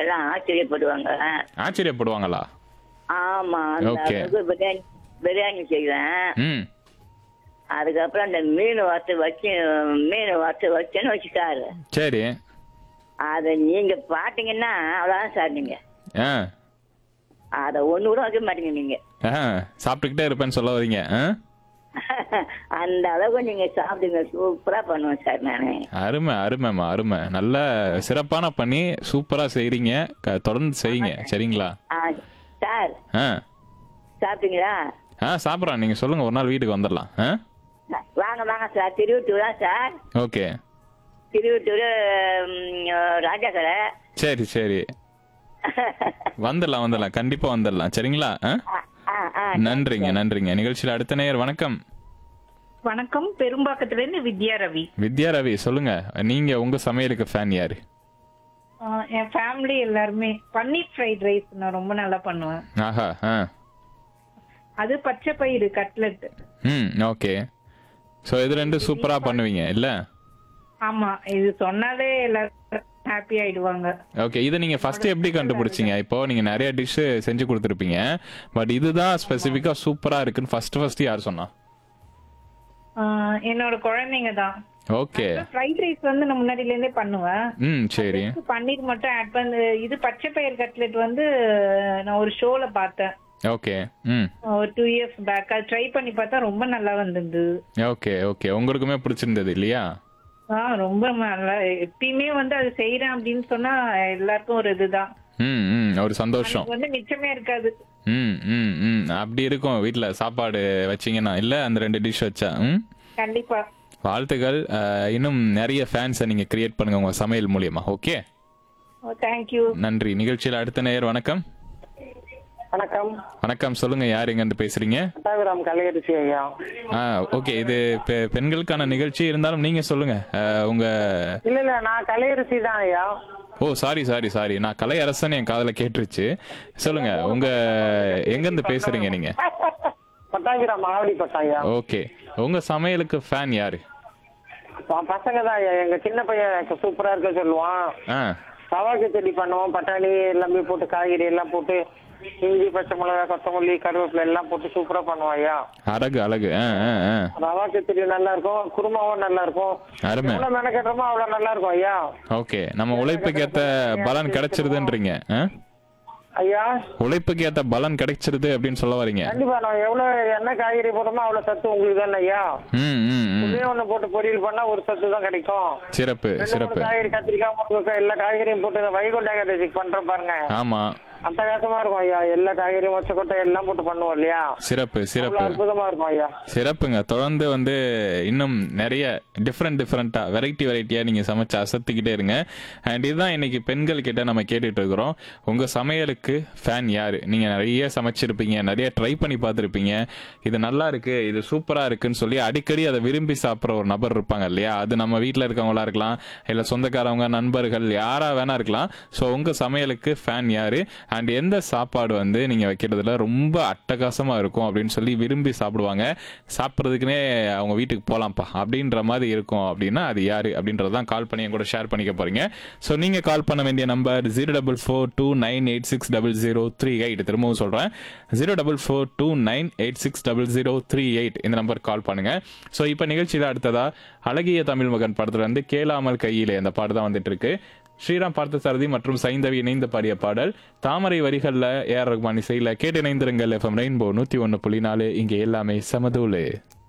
எல்லாம் ஆச்சரியப்படுவாங்க ஆச்சரியப்படுவாங்களா ஆமா அந்த Okay. அளவுக்கு பிரியாணி பிரியாணி செய்வேன் ம் அதுக்கப்புறம் அந்த மீன் வறுத்து வச்சு மீன் வறுத்து வச்சேன்னு வச்சுட்டாரு சரி அதை நீங்க பாத்தீங்கன்னா அவ்வளவுதான் சார் நீங்க ஆ அதை ஒண்ணு கூட வைக்க மாட்டீங்க நீங்க ஆ சாப்பிட்டுக்கிட்டே இருப்பேன்னு சொல்ல வரீங்க ஆ அந்த அளவுக்கு நீங்க சாப்பிடுங்க சூப்பரா பண்ணுவேன் சார் நானு அருமை அருமைம்மா அருமை நல்ல சிறப்பான பண்ணி சூப்பரா செய்றீங்க க- தொடர்ந்து செய்யுங்க சரிங்களா ஆ, சார் ஆ சாப்பிட்டீங்களா ஆ சாப்பிட்றோம் நீங்க சொல்லுங்க ஒரு நாள் வீட்டுக்கு வந்துடலாம் ஆ வாங்க வாங்க சார் திருவட்டூர் தான் சார் ஓகே திருவட்டூர் ம், ராஜா கடை சரி சரி வந்துடலாம் வந்துடலாம் கண்டிப்பா வந்துடலாம் சரிங்களா ஆ ஆ, ஆ, ஆ. நன்றிங்க நன்றிங்க நிகழ்ச்சியில் அடுத்த நேயர் வணக்கம் வணக்கம் பெரும்பாக்கத்துல இருந்து வித்யா ரவி வித்யா ரவி சொல்லுங்க நீங்க உங்க சமையலுக்கு ஃபேன் யாரு ஆஹ் என் ஃபேமிலி எல்லாருமே பன்னீர் ஃப்ரைட் ரைஸ் நான் ரொம்ப நல்லா பண்ணுவேன் ஆஹா ஆ அது பச்சை பயிறு கட்லெட் ம் ஓகே ஸோ இது ரெண்டு சூப்பரா பண்ணுவீங்க இல்ல ஆமா இது சொன்னாலே எல்லாரும் ஹாப்பி ஆயிடுவாங்க ஓகே இதை நீங்க ஃபர்ஸ்ட் எப்படி கண்டுபிடிச்சீங்க இப்போ நீங்க நிறைய டிஷ் செஞ்சு கொடுத்துருப்பீங்க பட் இதுதான் ஸ்பெசிஃபிக்கா சூப்பரா இருக்குன்னு ஃபர்ஸ்ட் ஃபர்ஸ்ட் யார் சொன்னா ஆஹ் என்னோட குழந்தைங்க தான் ஓகே ஃப்ரைட் ரைஸ் வந்து நான் முன்னாடில இருந்தே பண்ணுவேன் ம் சரி பன்னீர் மட்டும் ஆட் பண்ணி இது பச்சை பயிர் கட்லெட் வந்து நான் ஒரு ஷோல பார்த்தேன் ஓகே ம் ஒரு டூ இயர்ஸ் பேக் அது ட்ரை பண்ணி பார்த்தா ரொம்ப நல்லா வந்திருந்தது ஓகே ஓகே உங்களுக்குமே பிடிச்சிருந்தது இல்லையா ஆ ரொம்ப நல்லா எப்பயுமே வந்து அது செய்யறேன் அப்படின்னு சொன்னா எல்லாருக்கும் ஒரு இதுதான் ம் ம் ஒரு சந்தோஷம் அது வந்து மிச்சமே இருக்காது ம் ம் ம் அப்படி இருக்கும் வீட்ல சாப்பாடு வச்சீங்கன்னா இல்ல அந்த ரெண்டு டிஷ் வச்சா ம் கண்டிப்பா வாழ்த்துக்கள் அஹ், இன்னும் நிறைய ஃபேன்ஸை நீங்க கிரியேட் பண்ணுங்க உங்க சமையல் மூலியமா ஓகே தேங்க்யூ நன்றி நிகழ்ச்சியில் அடுத்த நேயர் வணக்கம் வணக்கம் வணக்கம் சொல்லுங்க யார் எங்க இருந்து பேசுறீங்க பட்டாபிராம் கலையரிசி ஐயா ஆ ஓகே இது பெ- பெண்களுக்கான நிகழ்ச்சி இருந்தாலும் நீங்க சொல்லுங்க அஹ், உங்க இல்ல இல்ல நான் கலையரிசி தான் ஐயா ஓ சாரி சாரி சாரி நான் கலை அரசன் என் காதுல கேட்டுருச்சு சொல்லுங்க உங்க எங்க இருந்து பேசுறீங்க நீங்க பட்டாபிராம் ஆவடி பட்டாயா ஓகே உங்க சமையலுக்கு ஃபேன் யாரு பசங்க தான் ஐயா எங்க சின்ன பையன் சூப்பரா இருக்க சொல்லுவான் ஆ ரவா கிச்சடி பண்ணுவோம் பட்டாணி எல்லாமே போட்டு காய்கறி எல்லாம் போட்டு இஞ்சி பச்சை மிளகாய் கொத்தமல்லி கருவேப்பிலை எல்லாம் போட்டு சூப்பரா பண்ணுவோம் ஐயா அழகு அழகு ஆ ஆ ஆ ரவா கிச்சடி நல்லா இருக்கும் குருமாவும் நல்லா இருக்கும் அருமை எவ்வளவு மெனக்கட்டுறோமோ அவ்வளவு நல்லா இருக்கும் ஐயா ஓகே நம்ம உழைப்புக்கு ஏத்த பலன் கிடைச்சிருதுன்றீங்க ஆ? ஐயா உழைப்புக்கு ஏத்த பலன் கிடைச்சிருது அப்படின்னு சொல்ல வரீங்க கண்டிப்பா நான் எவ்வளவு என்ன காய்கறி போட்டோமோ அவ்வளவு சத்து உங்களுக்கு தானே ஐயா ம் ம் ம் ஒரே ஒண்ணு போட்டு பொரியல் பண்ணா ஒரு சத்து தான் கிடைக்கும் சிறப்பு ரெண்டு மூணு சிறப்பு காய்கறி கத்திரிக்காய் முருங்கைக்காய் எல்லா காய்கறியும் போட்டு இந்த வைகுண்ட ஏகாதசி பண்ற பாருங்க ஆமா அட்டகாசமா இருக்கும் ஐயா எல்லா காய்கறியும் மொச்சக்கொட்டை எல்லாம் போட்டு பண்ணுவோம் இல்லையா சிறப்பு அவ்வளவு சிறப்பு அற்புதமா இருக்கும் ஐயா சிறப்புங்க தொடர்ந்து வந்து இன்னும் நிறைய டிஃப்ரெண்ட் டிஃப்ரெண்டா வெரைட்டி வெரைட்டியா நீங்க சமைச்சு அசத்திக்கிட்டே இருங்க அண்ட் இதுதான் இன்னைக்கு பெண்கள் கிட்ட நம்ம கேட்டுட்டு இருக்கிறோம் உங்க சமையலுக்கு ஃபேன் யாரு நீங்க நிறைய சமைச்சிருப்பீங்க நிறைய ட்ரை பண்ணி பார்த்துருப்பீங்க இது நல்லா இருக்கு இது சூப்பரா இருக்குன்னு சொல்லி அடிக்கடி அதை விரும்பி சாப்பிட்ற ஒரு நபர் இருப்பாங்க இல்லையா அது நம்ம வீட்டில் இருக்கவங்களா இருக்கலாம் இல்ல சொந்தக்காரவங்க நண்பர்கள் யாரா வேணா இருக்கலாம் ஸோ உங்க சமையலுக்கு ஃபேன் யாரு அண்ட் எந்த சாப்பாடு வந்து நீங்க வைக்கிறதுல ரொம்ப அட்டகாசமா இருக்கும் அப்படின்னு சொல்லி விரும்பி சாப்பிடுவாங்க சாப்பிட்றதுக்குனே அவங்க வீட்டுக்கு போலாம்ப்பா அப்படின்ற மாதிரி இருக்கும் அப்படின்னா அது யாரு அப்படின்றதான் கால் பண்ணி என் கூட ஷேர் பண்ணிக்க போறீங்க ஸோ நீங்க கால் பண்ண வேண்டிய number zero double four two nine eight six double zero three eight திரும்பவும் சொல்றேன் zero double four two nine eight six double zero three eight இந்த நம்பர் கால் பண்ணுங்க ஸோ இப்போ நிகழ்ச்சியில் அடுத்ததா அழகிய தமிழ் மகன் படத்துல இருந்து கேளாமல் கையிலே அந்த பாட்டு தான் வந்துட்டு இருக்கு ஸ்ரீராம் பார்த்தசாரதி மற்றும் சைந்தவி இணைந்து பாடிய பாடல் தாமரை வரிகள்ல ஏஆர் ரஹ்மான் இசையில கேட்டு இணைந்திருங்கள் எஃப்எம் ரெயின்போ நூத்தி ஒன்னு புள்ளி நாலு இங்க எல்லாமே சமதூளு